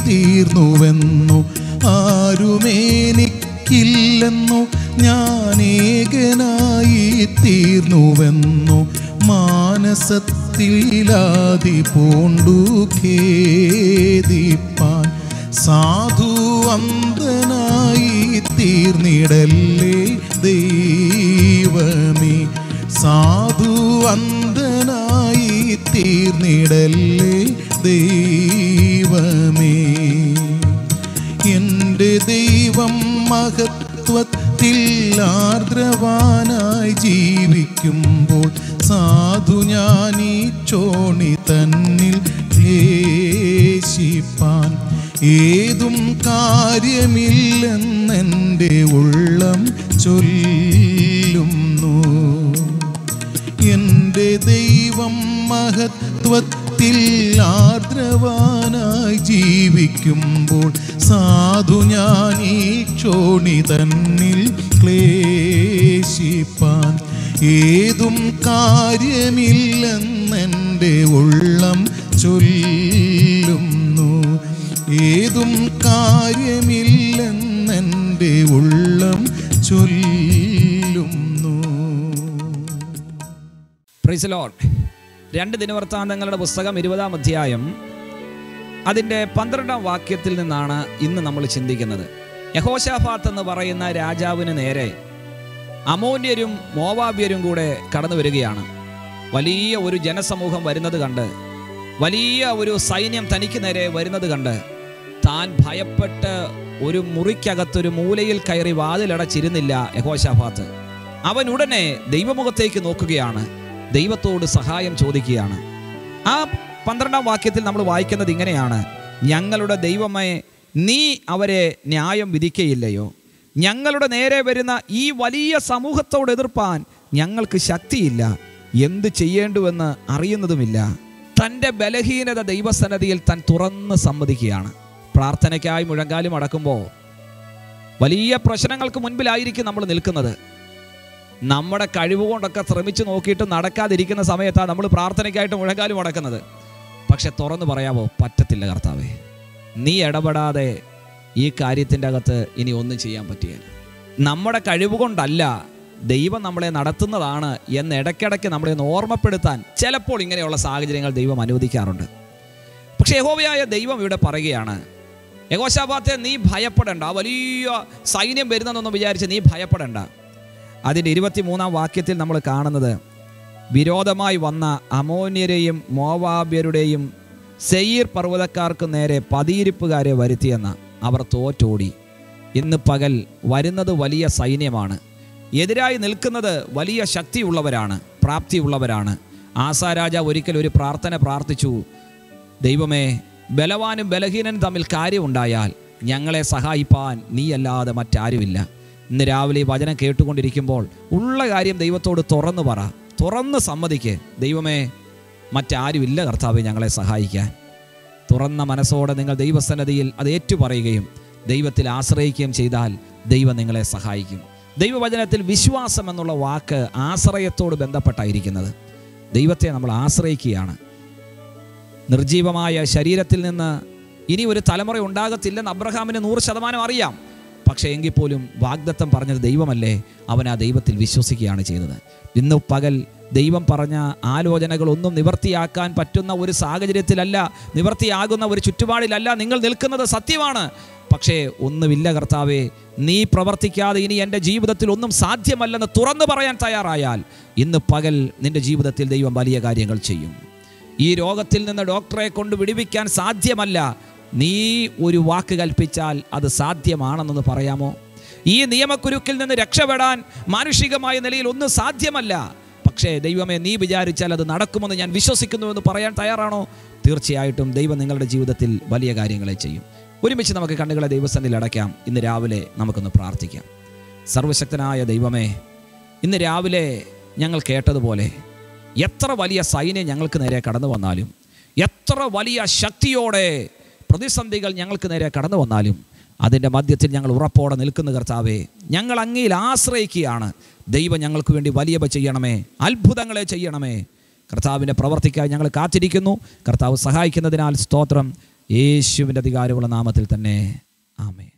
തീർന്നുവെന്നു ആരുമേനിക്കില്ലെന്നു ഞാൻ ഏകനായി തീർന്നുവെന്നു മാനസത്തിലാതി പൂണ്ടു ഖേദിപ്പാൻ സാധു അന്ധനായി തീർന്നിടല്ലേ ദൈവമേ സാധു അന്ധനായി തീർന്നിടല്ലേ ദൈവമേ എൻ്റെ ദൈവം മഹത്വത്തിൽ ആർദ്രവാനായി ജീവിക്കുമ്പോൾ സാധു ഞാൻ ഈ ചോണി തന്നിൽ ക്ലേശിപ്പാൻ ഏതും കാര്യമില്ലെന്നെൻ്റെ ഉള്ളം ചൊല്ലുന്നു എൻ്റെ ദൈവം മഹത്വത്തിൽ ആർദ്രവാനായി ജീവിക്കുമ്പോൾ സാധു ഞാൻ ഈ ചോണി തന്നിൽ ക്ലേശിപ്പാൻ ഏതും കാര്യമില്ലെന്നെൻ്റെ ഉള്ളം ചൊല്ലുന്നു ഏതും കാര്യമില്ലെന്നെൻ്റെ ഉള്ളം ചൊല്ലുന്നു പ്രൈസ് ലോഡ് രണ്ട് ദിനവൃത്താന്തങ്ങളുടെ പുസ്തകം ഇരുപതാം അധ്യായം അതിൻ്റെ പന്ത്രണ്ടാം വാക്യത്തിൽ നിന്നാണ് ഇന്ന് നമ്മൾ ചിന്തിക്കുന്നത് യഹോശാഫാത്ത് എന്ന് പറയുന്ന രാജാവിന് നേരെ അമോന്യരും മോവാബ്യരും കൂടെ കടന്നു വരികയാണ് വലിയ ഒരു ജനസമൂഹം വരുന്നത് കണ്ട് വലിയ ഒരു സൈന്യം തനിക്ക് നേരെ വരുന്നത് കണ്ട് താൻ ഭയപ്പെട്ട് ഒരു മുറിക്കകത്തൊരു മൂലയിൽ കയറി വാതിലടച്ചിരുന്നില്ല യഹോശാഫാത്ത് അവൻ ഉടനെ ദൈവമുഖത്തേക്ക് നോക്കുകയാണ് ദൈവത്തോട് സഹായം ചോദിക്കുകയാണ് ആ പന്ത്രണ്ടാം വാക്യത്തിൽ നമ്മൾ വായിക്കുന്നത് ഇങ്ങനെയാണ് ഞങ്ങളുടെ ദൈവമേ നീ അവരെ ന്യായം വിധിക്കയില്ലയോ ഞങ്ങളുടെ നേരെ വരുന്ന ഈ വലിയ സമൂഹത്തോട് എതിർപ്പാൻ ഞങ്ങൾക്ക് ശക്തിയില്ല എന്ത് ചെയ്യേണ്ടുവെന്ന് അറിയുന്നതുമില്ല തൻ്റെ ബലഹീനത ദൈവസന്നതിയിൽ താൻ തുറന്ന് സമ്മതിക്കുകയാണ് പ്രാർത്ഥനയ്ക്കായി മുഴങ്കാലും അടക്കുമ്പോൾ വലിയ പ്രശ്നങ്ങൾക്ക് മുൻപിലായിരിക്കും നമ്മൾ നിൽക്കുന്നത് നമ്മുടെ കഴിവ് കൊണ്ടൊക്കെ ശ്രമിച്ചു നോക്കിയിട്ട് നടക്കാതിരിക്കുന്ന സമയത്താണ് നമ്മൾ പ്രാർത്ഥനയ്ക്കായിട്ട് മുഴങ്കാലും അടക്കുന്നത് പക്ഷെ തുറന്നു പറയാമോ പറ്റത്തില്ല കർത്താവേ നീ ഇടപെടാതെ ഈ കാര്യത്തിൻ്റെ അകത്ത് ഇനി ഒന്നും ചെയ്യാൻ പറ്റിയല്ല നമ്മുടെ കഴിവ് കൊണ്ടല്ല ദൈവം നമ്മളെ നടത്തുന്നതാണ് എന്ന് ഇടയ്ക്കിടയ്ക്ക് നമ്മളെ ഒന്ന് ഓർമ്മപ്പെടുത്താൻ ചിലപ്പോൾ ഇങ്ങനെയുള്ള സാഹചര്യങ്ങൾ ദൈവം അനുവദിക്കാറുണ്ട് പക്ഷേ യഹോവയായ ദൈവം ഇവിടെ പറയുകയാണ് യഹോശാബാത്തെ നീ ഭയപ്പെടേണ്ട ആ വലിയ സൈന്യം വരുന്നതെന്നൊന്നും വിചാരിച്ച് നീ ഭയപ്പെടേണ്ട അതിൻ്റെ ഇരുപത്തിമൂന്നാം വാക്യത്തിൽ നമ്മൾ കാണുന്നത് വിരോധമായി വന്ന അമോന്യരെയും മോവാബ്യരുടെയും സെയ്യീർ പർവ്വതക്കാർക്ക് നേരെ പതിയിരിപ്പുകാരെ വരുത്തിയെന്ന അവർ തോറ്റോടി ഇന്ന് പകൽ വരുന്നത് വലിയ സൈന്യമാണ് എതിരായി നിൽക്കുന്നത് വലിയ ശക്തിയുള്ളവരാണ് പ്രാപ്തിയുള്ളവരാണ് ആസാരാജ ഒരിക്കൽ ഒരു പ്രാർത്ഥന പ്രാർത്ഥിച്ചു ദൈവമേ ബലവാനും ബലഹീനനും തമ്മിൽ കാര്യമുണ്ടായാൽ ഞങ്ങളെ സഹായിപ്പാൻ നീയല്ലാതെ മറ്റാരുമില്ല ഇന്ന് രാവിലെ ഈ വചനം കേട്ടുകൊണ്ടിരിക്കുമ്പോൾ ഉള്ള കാര്യം ദൈവത്തോട് തുറന്നു പറ തുറന്ന് സമ്മതിക്ക് ദൈവമേ മറ്റാരുമില്ല കർത്താവെ ഞങ്ങളെ സഹായിക്കാൻ തുറന്ന മനസ്സോടെ നിങ്ങൾ ദൈവസന്നതിയിൽ അത് ഏറ്റുപറയുകയും ദൈവത്തിൽ ആശ്രയിക്കുകയും ചെയ്താൽ ദൈവം നിങ്ങളെ സഹായിക്കും ദൈവവചനത്തിൽ വിശ്വാസം എന്നുള്ള വാക്ക് ആശ്രയത്തോട് ബന്ധപ്പെട്ടായിരിക്കുന്നത് ദൈവത്തെ നമ്മൾ ആശ്രയിക്കുകയാണ് നിർജീവമായ ശരീരത്തിൽ നിന്ന് ഇനി ഒരു തലമുറ ഉണ്ടാകത്തില്ലെന്ന് അബ്രഹാമിന് നൂറ് ശതമാനം അറിയാം പക്ഷേ എങ്കിൽ പോലും വാഗ്ദത്തം പറഞ്ഞത് ദൈവമല്ലേ അവൻ ആ ദൈവത്തിൽ വിശ്വസിക്കുകയാണ് ചെയ്തത് ഇന്ന് പകൽ ദൈവം പറഞ്ഞ ആലോചനകളൊന്നും നിവർത്തിയാക്കാൻ പറ്റുന്ന ഒരു സാഹചര്യത്തിലല്ല നിവർത്തിയാകുന്ന ഒരു ചുറ്റുപാടിലല്ല നിങ്ങൾ നിൽക്കുന്നത് സത്യമാണ് പക്ഷേ ഒന്നുമില്ല കർത്താവേ നീ പ്രവർത്തിക്കാതെ ഇനി എൻ്റെ ജീവിതത്തിൽ ഒന്നും സാധ്യമല്ലെന്ന് തുറന്നു പറയാൻ തയ്യാറായാൽ ഇന്ന് പകൽ നിൻ്റെ ജീവിതത്തിൽ ദൈവം വലിയ കാര്യങ്ങൾ ചെയ്യും ഈ രോഗത്തിൽ നിന്ന് ഡോക്ടറെ കൊണ്ട് വിടുവിക്കാൻ സാധ്യമല്ല നീ ഒരു വാക്ക് കൽപ്പിച്ചാൽ അത് സാധ്യമാണെന്നൊന്ന് പറയാമോ ഈ നിയമക്കുരുക്കിൽ നിന്ന് രക്ഷപ്പെടാൻ മാനുഷികമായ നിലയിൽ ഒന്നും സാധ്യമല്ല പക്ഷേ ദൈവമേ നീ വിചാരിച്ചാൽ അത് നടക്കുമെന്ന് ഞാൻ വിശ്വസിക്കുന്നു എന്ന് പറയാൻ തയ്യാറാണോ തീർച്ചയായിട്ടും ദൈവം നിങ്ങളുടെ ജീവിതത്തിൽ വലിയ കാര്യങ്ങളെ ചെയ്യും ഒരുമിച്ച് നമുക്ക് കണ്ണുകളെ ദൈവസന്നിൽ അടയ്ക്കാം ഇന്ന് രാവിലെ നമുക്കൊന്ന് പ്രാർത്ഥിക്കാം സർവശക്തനായ ദൈവമേ ഇന്ന് രാവിലെ ഞങ്ങൾ കേട്ടതുപോലെ എത്ര വലിയ സൈന്യം ഞങ്ങൾക്ക് നേരെ കടന്നു വന്നാലും എത്ര വലിയ ശക്തിയോടെ പ്രതിസന്ധികൾ ഞങ്ങൾക്ക് നേരെ കടന്നു വന്നാലും അതിൻ്റെ മധ്യത്തിൽ ഞങ്ങൾ ഉറപ്പോടെ നിൽക്കുന്ന കർത്താവേ ഞങ്ങൾ അങ്ങയിൽ ആശ്രയിക്കുകയാണ് ദൈവം ഞങ്ങൾക്ക് വേണ്ടി വലിയവ ചെയ്യണമേ അത്ഭുതങ്ങളെ ചെയ്യണമേ കർത്താവിൻ്റെ പ്രവർത്തിക്കായി ഞങ്ങൾ കാത്തിരിക്കുന്നു കർത്താവ് സഹായിക്കുന്നതിനാൽ സ്തോത്രം യേശുവിൻ്റെ അധികാരമുള്ള നാമത്തിൽ തന്നെ ആമേ